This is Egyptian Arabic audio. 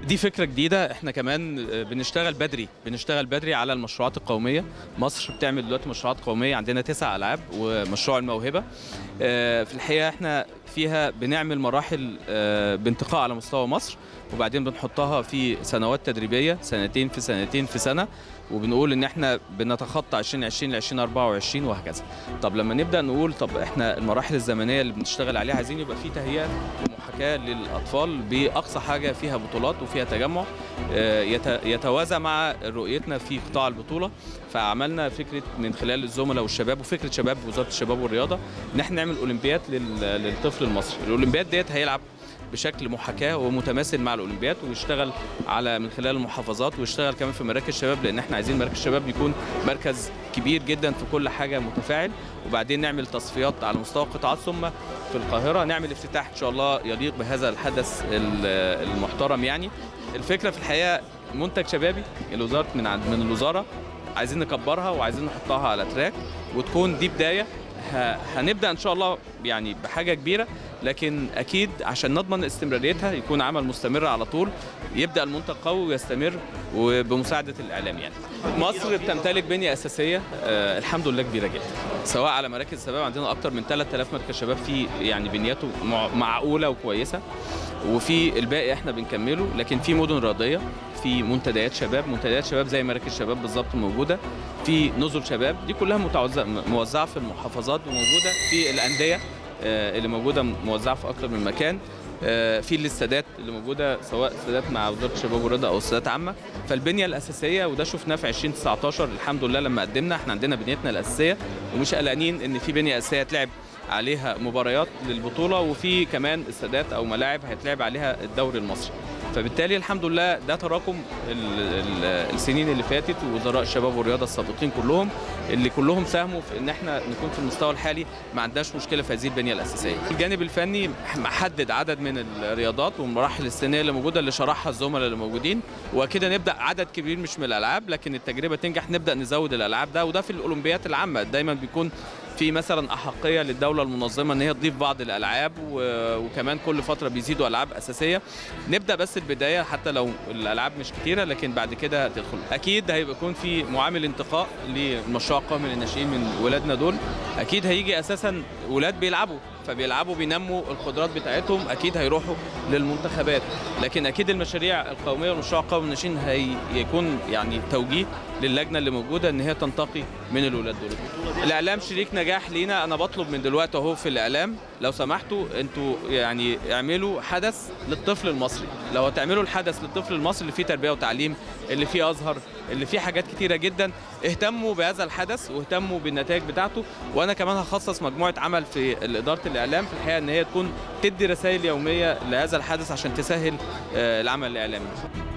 دي فكره جديده احنا كمان بنشتغل بدري بنشتغل بدري على المشروعات القوميه مصر بتعمل دلوقتي مشروعات قوميه عندنا تسع العاب ومشروع الموهبه آه، في الحقيقه احنا فيها بنعمل مراحل آه، بانتقاء على مستوى مصر وبعدين بنحطها في سنوات تدريبيه سنتين في سنتين في سنه وبنقول ان احنا بنتخطى 2020 ل 2024 وهكذا طب لما نبدا نقول طب احنا المراحل الزمنيه اللي بنشتغل عليها عايزين يبقى في تهيئه ومحاكاه للاطفال باقصى حاجه فيها بطولات وفيها تجمع آه، يت- يتوازى مع رؤيتنا في قطاع البطوله فعملنا فكره من خلال الزملاء والشباب وفكره شباب وزاره الشباب والرياضه ان احنا نعمل اولمبياد لل- للطفل المصري الاولمبياد ديت هيلعب بشكل محاكاه ومتماثل مع الاولمبياد ويشتغل على من خلال المحافظات ويشتغل كمان في مراكز الشباب لان احنا عايزين مراكز الشباب يكون مركز كبير جدا في كل حاجه متفاعل وبعدين نعمل تصفيات على مستوى القطاعات ثم في القاهره نعمل افتتاح ان شاء الله يليق بهذا الحدث ال- المحترم يعني الفكره في الحقيقه منتج شبابي الوزاره من عند من الوزاره عايزين نكبرها وعايزين نحطها على تراك وتكون دي بدايه ه- هنبدا ان شاء الله يعني بحاجه كبيره لكن اكيد عشان نضمن استمراريتها يكون عمل مستمر على طول يبدا المنتج قوي ويستمر وبمساعده الاعلام يعني مصر بتمتلك بنيه اساسيه آه الحمد لله كبيره جدا سواء على مراكز الشباب عندنا اكتر من 3000 مركز شباب في يعني بنيته مع- معقوله وكويسه وفي الباقي احنا بنكمله لكن في مدن رياضيه في منتديات شباب منتديات شباب زي مراكز شباب بالظبط موجوده في نزل شباب دي كلها متوزعه موزعه في المحافظات وموجوده في الانديه آه، اللي موجوده موزعه في اكتر من مكان آه، في الاستادات اللي موجوده سواء استادات مع وزاره الشباب والرياضه او استادات عامه فالبنيه الاساسيه وده شفناه في 2019 الحمد لله لما قدمنا احنا عندنا بنيتنا الاساسيه ومش قلقانين ان في بنيه اساسيه تلعب عليها مباريات للبطوله وفي كمان استادات او ملاعب هيتلعب عليها الدوري المصري فبالتالي الحمد لله ده تراكم ال- ال- السنين اللي فاتت ووزراء الشباب والرياضه السابقين كلهم اللي كلهم ساهموا في ان احنا نكون في المستوى الحالي ما عندناش مشكله في هذه البنيه الاساسيه. الجانب الفني محدد عدد من الرياضات والمراحل السنيه اللي موجوده اللي شرحها الزملاء اللي موجودين وكده نبدا عدد كبير مش من الالعاب لكن التجربه تنجح نبدا نزود الالعاب ده وده في الاولمبيات العامه دايما بيكون في مثلا احقيه للدوله المنظمه ان هي تضيف بعض الالعاب و- وكمان كل فتره بيزيدوا العاب اساسيه نبدا بس البدايه حتى لو الالعاب مش كتيره لكن بعد كده هتدخل اكيد هيبقى يكون في معامل انتقاء للمشروع القومي للناشئين من ولادنا دول اكيد هيجي اساسا ولاد بيلعبوا فبيلعبوا بينموا القدرات بتاعتهم اكيد هيروحوا للمنتخبات لكن اكيد المشاريع القوميه والمشروع القومي للناشئين هيكون يعني توجيه للجنه اللي موجوده ان هي تنتقي من الولاد دول الاعلام شريك نجاح لينا انا بطلب من دلوقتي اهو في الاعلام لو سمحتوا انتوا يعني اعملوا حدث للطفل المصري لو هتعملوا الحدث للطفل المصري اللي فيه تربيه وتعليم اللي فيه ازهر اللي فيه حاجات كتيره جدا اهتموا بهذا الحدث واهتموا بالنتائج بتاعته وانا كمان هخصص مجموعه عمل في اداره الاعلام في الحقيقه ان هي تكون تدي رسائل يوميه لهذا الحدث عشان تسهل آه، العمل الاعلامي